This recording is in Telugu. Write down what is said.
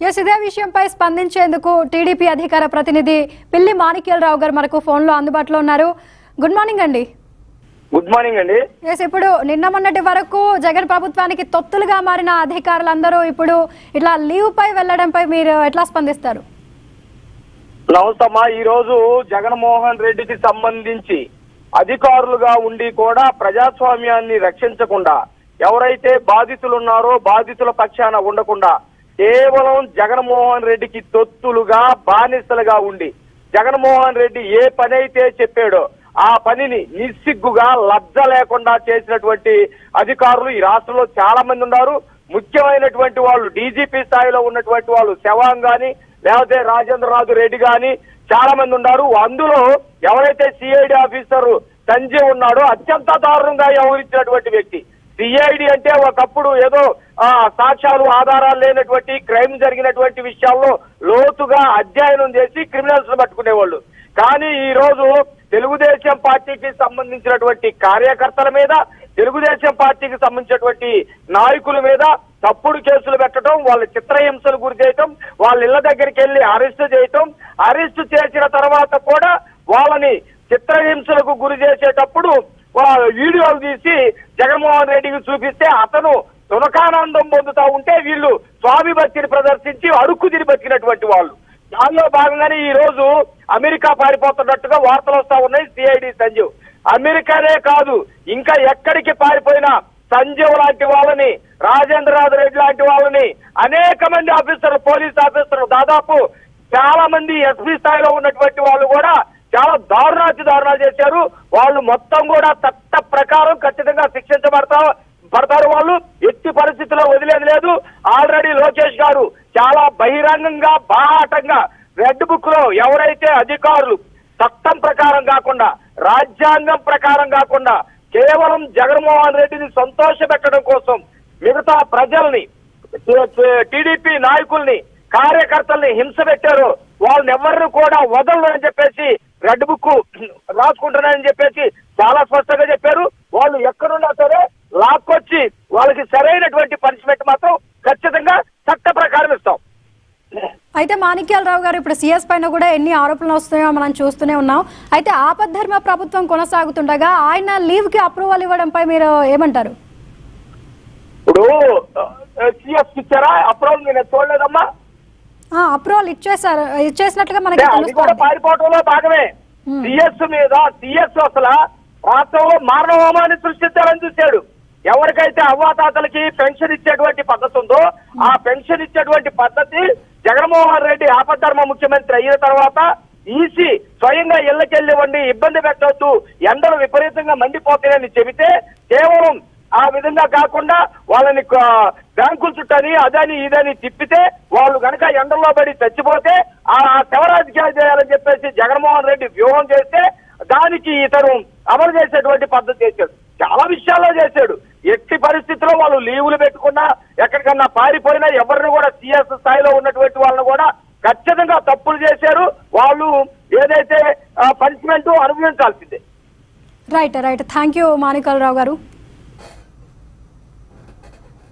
ఎస్ ఇదే విషయంపై స్పందించేందుకు టీడీపీ అధికార ప్రతినిధి పిల్లి మాణిక్యాలరావు గారు మనకు ఫోన్లో అందుబాటులో ఉన్నారు గుడ్ మార్నింగ్ అండి గుడ్ మార్నింగ్ అండి ఎస్ ఇప్పుడు నిన్న మొన్నటి వరకు జగన్ ప్రభుత్వానికి తొత్తులుగా మారిన అధికారులందరూ ఇప్పుడు ఇట్లా లీవ్ పై వెళ్లడంపై మీరు ఎట్లా స్పందిస్తారు నమస్తమ్మా ఈ రోజు జగన్మోహన్ రెడ్డికి సంబంధించి అధికారులుగా ఉండి కూడా ప్రజాస్వామ్యాన్ని రక్షించకుండా ఎవరైతే బాధితులు ఉన్నారో బాధితుల పక్షాన ఉండకుండా కేవలం జగన్మోహన్ రెడ్డికి తొత్తులుగా బానిసలుగా ఉండి జగన్మోహన్ రెడ్డి ఏ పని అయితే చెప్పాడో ఆ పనిని నిస్సిగ్గుగా లజ్జ లేకుండా చేసినటువంటి అధికారులు ఈ రాష్ట్రంలో చాలా మంది ఉన్నారు ముఖ్యమైనటువంటి వాళ్ళు డీజీపీ స్థాయిలో ఉన్నటువంటి వాళ్ళు శవాంగ్ గాని లేకపోతే రాజేంద్రనాథ్ రెడ్డి గాని చాలా మంది ఉన్నారు అందులో ఎవరైతే సిఐడి ఆఫీసర్ సంజయ్ ఉన్నాడో అత్యంత దారుణంగా వ్యవహరించినటువంటి వ్యక్తి సిఐడి అంటే ఒకప్పుడు ఏదో ఆ, సాక్ష్యాలు ఆధారాలు లేనటువంటి క్రైమ్ జరిగినటువంటి విషయాల్లో లోతుగా అధ్యయనం చేసి క్రిమినల్స్ పట్టుకునేవాళ్ళు కానీ ఈ రోజు తెలుగుదేశం పార్టీకి సంబంధించినటువంటి కార్యకర్తల మీద తెలుగుదేశం పార్టీకి సంబంధించినటువంటి నాయకుల మీద తప్పుడు కేసులు పెట్టడం వాళ్ళ చిత్రహింసలు గురి చేయటం వాళ్ళ ఇళ్ల దగ్గరికి వెళ్ళి అరెస్ట్ చేయటం అరెస్ట్ చేసిన తర్వాత కూడా వాళ్ళని చిత్రహింసలకు గురి చేసేటప్పుడు వా- వీడియోలు తీసి జగన్మోహన్ రెడ్డికి చూపిస్తే అతను తునకానందం పొందుతా ఉంటే వీళ్ళు స్వామి భక్తిని ప్రదర్శించి అడుక్కు తిని బతికినటువంటి వాళ్ళు దానిలో భాగంగానే ఈ రోజు అమెరికా పారిపోతున్నట్టుగా వార్తలు వస్తా ఉన్నాయి సిఐడి సంజీవ్ అమెరికానే కాదు ఇంకా ఎక్కడికి పారిపోయినా సంజీవ్ లాంటి వాళ్ళని రాజేంద్రనాథ్ రెడ్డి లాంటి వాళ్ళని అనేక మంది ఆఫీసర్లు పోలీస్ ఆఫీసర్లు దాదాపు చాలా మంది ఎస్పీ స్థాయిలో ఉన్నటువంటి వాళ్ళు కూడా చాలా దారుణాతి దారుణాలు చేశారు వాళ్ళు మొత్తం కూడా చట్ట ప్రకారం ఖచ్చితంగా శిక్షించబడతా పడతారు వాళ్ళు ఎట్టి పరిస్థితుల్లో వదిలేది లేదు ఆల్రెడీ లోకేష్ గారు చాలా బహిరంగంగా బాహాటంగా రెడ్ బుక్ లో ఎవరైతే అధికారులు చట్టం ప్రకారం కాకుండా రాజ్యాంగం ప్రకారం కాకుండా కేవలం జగన్మోహన్ రెడ్డిని సంతోషపెట్టడం కోసం మిగతా ప్రజల్ని టీడీపీ నాయకుల్ని కార్యకర్తల్ని హింస పెట్టారు వాళ్ళని ఎవరిని కూడా వదలరు అని చెప్పేసి రెడ్ బుక్ రాసుకుంటున్నారని చెప్పేసి చాలా స్పష్టంగా చెప్పారు వాళ్ళు ఎక్కడున్నా సరే లాక్కొచ్చి వాళ్ళకి సరైనటువంటి పనిష్మెంట్ మాత్రం ఖచ్చితంగా చట్ట ప్రకారం ఇస్తాం అయితే మాణిక్యాలరావు గారు ఇప్పుడు సీఎస్ పైన కూడా ఎన్ని ఆరోపణలు వస్తున్నాయో మనం చూస్తూనే ఉన్నాం అయితే ఆపద్ధర్మ ప్రభుత్వం కొనసాగుతుండగా ఆయన లీవ్ కి అప్రూవల్ ఇవ్వడంపై మీరు ఏమంటారు ఇప్పుడు సిఎస్ ఇచ్చారా అప్రూవల్ నేను చూడలేదమ్మా అప్రూవల్ ఇచ్చేసారు ఇచ్చేసినట్లుగా మనకి అంటే అది కూడా తెలుస్తుంది పారిపోవడంలో భాగమే Hmm. సిఎస్ మీద సిఎస్ అసలు రాష్ట్రంలో మారణ హోమాన్ని సృష్టించాలని చూశాడు ఎవరికైతే అవ్వాతాతలకి పెన్షన్ ఇచ్చేటువంటి పద్ధతి ఉందో ఆ పెన్షన్ ఇచ్చేటువంటి పద్ధతి జగన్మోహన్ రెడ్డి ఆపద్ధర్మ ముఖ్యమంత్రి అయిన తర్వాత ఈసీ స్వయంగా ఇళ్ళకెళ్ళి వండి ఇబ్బంది పెట్టవద్దు ఎండలు విపరీతంగా మండిపోతాయని చెబితే కేవలం ఆ విధంగా కాకుండా వాళ్ళని క- బ్యాంకుల చుట్టని అదని ఇదని తిప్పితే వాళ్ళు గనక ఎండల్లో పడి చచ్చిపోతే ఆ శవరాజకీయాలు చేయాలని చెప్పేసి జగన్మోహన్ రెడ్డి వ్యూహం చేస్తే దానికి ఇతను అమలు చేసేటువంటి పద్ధతి చేశాడు చాలా విషయాల్లో చేశాడు ఎట్టి పరిస్థితుల్లో వాళ్ళు లీవులు పెట్టుకున్నా ఎక్కడికన్నా పారిపోయినా ఎవరిని కూడా సిఎస్ స్థాయిలో ఉన్నటువంటి వాళ్ళని కూడా ఖచ్చితంగా తప్పులు చేశారు వాళ్ళు ఏదైతే పనిష్మెంట్ అనుభవించాల్సిందే right right thank you Manikyalarao గారు